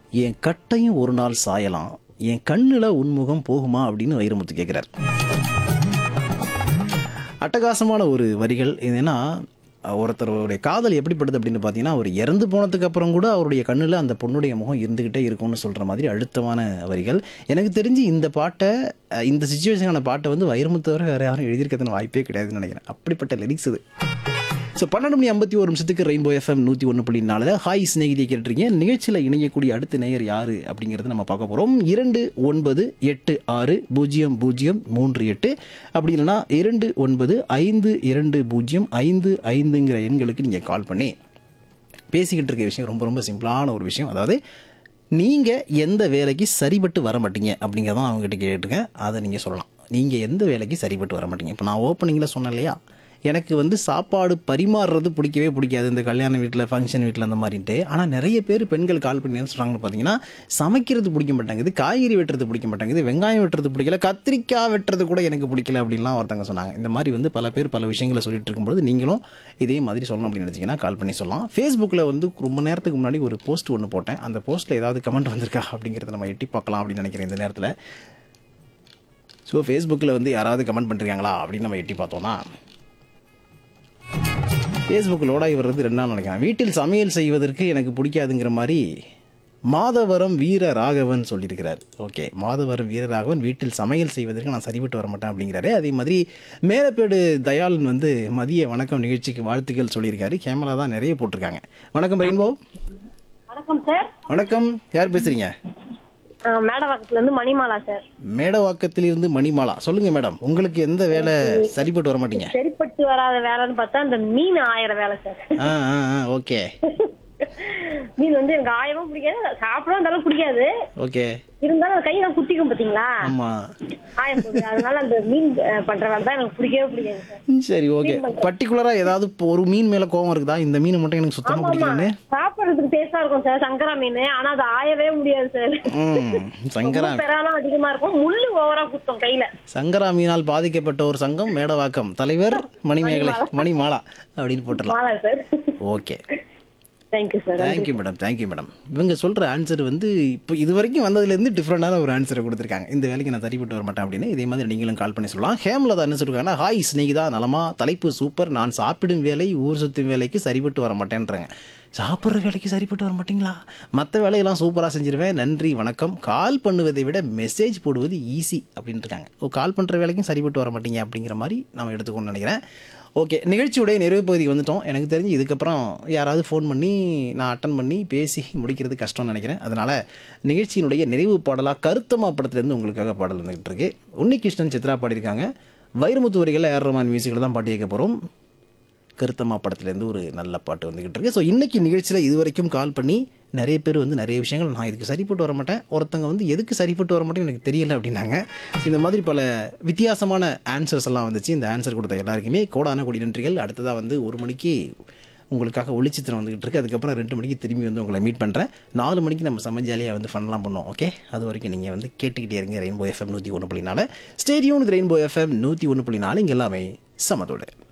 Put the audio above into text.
என் கட்டையும் ஒரு நாள் சாயலாம் என் கண்ணில் உன்முகம் போகுமா அப்படின்னு வைரமுத்து கேட்குறார் அட்டகாசமான ஒரு வரிகள் இது ஏன்னா ஒருத்தருடைய காதல் எப்படிப்பட்டது அப்படின்னு பார்த்தீங்கன்னா அவர் இறந்து போனதுக்கு அப்புறம் கூட அவருடைய கண்ணில் அந்த பொண்ணுடைய முகம் இருந்துக்கிட்டே இருக்கும்னு சொல்கிற மாதிரி அழுத்தமான வரிகள் எனக்கு தெரிஞ்சு இந்த பாட்டை அஹ், இந்த சுச்சுவேஷனான பாட்டை வந்து வைரமுத்து தவிர வேறு யாரும் எழுதியிருக்கிறதுன்னு வாய்ப்பே கிடையாதுன்னு நினைக்கிறேன் அப்படிப்பட்ட லிரிக்ஸ் இது ஸோ பன்னெண்டு மணி ஐம்பத்தி ஒரு நிமிஷத்துக்கு ரெயின்போ எஃப்எம் நூற்றி ஒன்று புள்ளி நாலில் ஹாய் சிநேகிதியை கேட்டிருக்கீங்க நிகழ்ச்சியில் இணையக்கூடிய அடுத்த நேயர் யார் அப்படிங்கிறத நம்ம பார்க்க போகிறோம் இரண்டு ஒன்பது எட்டு ஆறு பூஜ்ஜியம் பூஜ்ஜியம் மூன்று எட்டு அப்படி இல்லைன்னா இரண்டு ஒன்பது ஐந்து இரண்டு பூஜ்ஜியம் ஐந்து ஐந்துங்கிற எண்களுக்கு நீங்கள் கால் பண்ணி பேசிக்கிட்டு இருக்க விஷயம் ரொம்ப ரொம்ப சிம்பிளான ஒரு விஷயம் அதாவது நீங்கள் எந்த வேலைக்கு சரிபட்டு வர மாட்டீங்க அப்படிங்கிறதான் அவங்ககிட்ட கேட்டுங்க அதை நீங்கள் சொல்லலாம் நீங்கள் எந்த வேலைக்கு சரிபட்டு வர மாட்டீங்க இப்போ நான் ஓப்பனிங்கில் சொன்னேன் இல்லையா எனக்கு வந்து சாப்பாடு பரிமாறுறது பிடிக்கவே பிடிக்காது இந்த கல்யாண வீட்டில் ஃபங்க்ஷன் வீட்டில் அந்த மாதிரின்ட்டு ஆனால் நிறைய பேர் பெண்கள் கால் பண்ணி என்ன சொல்கிறாங்கன்னு பார்த்தீங்கன்னா சமைக்கிறது பிடிக்க மாட்டேங்குது காய்கறி வெட்டுறது பிடிக்க மாட்டேங்குது வெங்காயம் வெட்டுறது பிடிக்கல கத்திரிக்காய் வெட்டுறது கூட எனக்கு பிடிக்கல அப்படின்லாம் ஒருத்தங்க சொன்னாங்க இந்த மாதிரி வந்து பல பேர் பல விஷயங்களை சொல்லிட்டு இருக்கும்போது நீங்களும் இதே மாதிரி சொல்லணும் அப்படின்னு நினச்சிங்கன்னா கால் பண்ணி சொல்லலாம் ஃபேஸ்புக்கில் வந்து ரொம்ப நேரத்துக்கு முன்னாடி ஒரு போஸ்ட் ஒன்று போட்டேன் அந்த போஸ்ட்டில் ஏதாவது கமெண்ட் வந்திருக்கா அப்படிங்கிறத நம்ம எட்டி பார்க்கலாம் அப்படின்னு நினைக்கிறேன் இந்த நேரத்தில் ஸோ ஃபேஸ்புக்கில் வந்து யாராவது கமெண்ட் பண்ணிருக்காங்களா அப்படின்னு நம்ம எட்டி பார்த்தோம்னா ஃபேஸ்புக் லோடாகி வர்றது ரெண்டு நாள் நினைக்கிறேன் வீட்டில் சமையல் செய்வதற்கு எனக்கு பிடிக்காதுங்கிற மாதிரி மாதவரம் வீர ராகவன் சொல்லியிருக்கிறார் ஓகே மாதவரம் வீர ராகவன் வீட்டில் சமையல் செய்வதற்கு நான் சரிபட்டு வர மாட்டேன் அப்படிங்கிறாரு அதே மாதிரி மேலப்பேடு தயாளன் வந்து மதிய வணக்கம் நிகழ்ச்சிக்கு வாழ்த்துக்கள் சொல்லியிருக்காரு கேமரா தான் நிறைய போட்டிருக்காங்க வணக்கம் ரெயின்போ வணக்கம் சார் வணக்கம் யார் பேசுறீங்க ஆஹ் மேடவாக்கத்துல இருந்து மணிமாலா சார் மேடவாக்கத்திலிருந்து மணிமாலா சொல்லுங்க மேடம் உங்களுக்கு எந்த வேலை சரிப்பட்டு வர மாட்டீங்க சரிப்பட்டு வராத வேலைன்னு பார்த்தா இந்த மீன் ஆயிர வேலை சார் ஆ ஆ ஆ ஓகே மீன் வந்து எனக்கு ஆயிரமும் பிடிக்காது சாப்பிடவும் அந்த அளவுக்கு பிடிக்காது ஓகே இருந்தாலும் அது கையில குத்திக்கும் பாத்தீங்களா ஆமாம் ஆயிரம் போகுது அதனால அந்த மீன் அஹ், பண்ற வேலை தான் எனக்கு பிடிக்கவே பிடிக்காது சார் சரி ஓகே பர்டிகுலராக ஏதாவது இப்போ ஒரு மீன் மேலே கோவம் இருக்குதா இந்த மீன் மட்டும் எனக்கு சுத்தமாக ஆமா பிடிக்கலன்னு சாப்பிடுறதுக்கு டேஸ்டா இருக்கும் சார் சங்கரா மீன் ஆனா அது ஆயவே முடியாது சார் ம் சங்கரா பெறாலும் அதிகமா இருக்கும் முள்ளு ஓவரா குத்தும் கையில சங்கரா மீனால் பாதிக்கப்பட்ட ஒரு சங்கம் மேடவாக்கம் தலைவர் மணிமேகலை மணிமாலா அப்படின்னு போட்டுடலாம் Mala sir okay thank you sir thank you madam thank you madam இவங்க சொல்கிற ஆன்சர் வந்து இப்போ இது வரைக்கும் வந்ததுலேருந்து டிஃப்ரெண்டான ஒரு ஆன்சரை கொடுத்துருக்காங்க இந்த வேலைக்கு நான் சரிப்பட்டு வர மாட்டேன் அப்படின்னு இதே மாதிரி நீங்களும் கால் பண்ணி சொல்லலாம் ஹேம்லதா என்ன சொல்லிருக்காங்கன்னா ஹாய் ஸ்னேகிதா நலமா தலைப்பு சூப்பர் நான் சாப்பிடும் வேலை ஊர் சுற்றும் வேலைக்கு சரிப்பட்டு வர மாட்டேன்றாங்க சாப்பிட்ற வேலைக்கு சரிப்பட்டு வர மாட்டீங்களா மற்ற வேலையெல்லாம் சூப்பராக செஞ்சிருவேன் நன்றி வணக்கம் கால் பண்ணுவதை விட மெசேஜ் போடுவது ஈஸி அப்படின்ட்டு இருக்காங்க ஓ கால் பண்ணுற வேலைக்கும் சரிப்பட்டு வர மாட்டீங்க அப்படிங்கிற மாதிரி நம்ம எடுத்துக்கணும்னு நினைக்கிறேன் ஓகே நிகழ்ச்சியுடைய நிறைவு பகுதிக்கு வந்துட்டோம் எனக்கு தெரிஞ்சு இதுக்கப்புறம் யாராவது ஃபோன் பண்ணி நான் அட்டன் பண்ணி பேசி முடிக்கிறது கஷ்டம்னு நினைக்கிறேன் அதனால் நிகழ்ச்சியினுடைய நிறைவு பாடலாக கருத்தமா படத்துலேருந்து உங்களுக்காக பாடல் வந்துகிட்டு இருக்கு உன்னிகிருஷ்ணன் சித்ரா பாடியிருக்காங்க வைரமுத்து வரிகளில் ஏர் ரமான் மியூசிக்கில் தான் பாட்டு கேட்க போகிறோம் கருத்தம்மா படத்துலேருந்து ஒரு நல்ல பாட்டு வந்துக்கிட்டு இருக்கு ஸோ இன்னைக்கு நிகழ்ச்சியில் இது வரைக்கும் கால் பண்ணி நிறைய பேர் வந்து நிறைய விஷயங்கள் நான் இதுக்கு சரிப்பட்டு வர மாட்டேன் ஒருத்தங்க வந்து எதுக்கு சரிப்பட்டு வர மாட்டேன்னு எனக்கு தெரியல அப்படின்னாங்க இந்த மாதிரி பல வித்தியாசமான ஆன்சர்ஸ் எல்லாம் வந்துச்சு இந்த ஆன்சர் கொடுத்த எல்லாருக்குமே கோடான கொடி நன்றிகள் அடுத்ததாக வந்து ஒரு மணிக்கு உங்களுக்காக ஒளிச்சித்திரம் வந்துகிட்டு இருக்கு அதுக்கப்புறம் ரெண்டு மணிக்கு திரும்பி வந்து உங்களை மீட் பண்ணுறேன் நாலு மணிக்கு நம்ம செம்ம ஜாலியாக வந்து ஃபன்லாம் பண்ணோம் ஓகே அது வரைக்கும் நீங்கள் வந்து கேட்டுக்கிட்டே இருங்க ரெயின்போ எஃப்எம் நூற்றி ஒன்று புள்ளி நாலு ஸ்டேடியோன் ரெயின்போ எஃப்எம் நூற்றி ஒன்று புள்ளி நாலு இங்கே எல்லாமே சமதோடு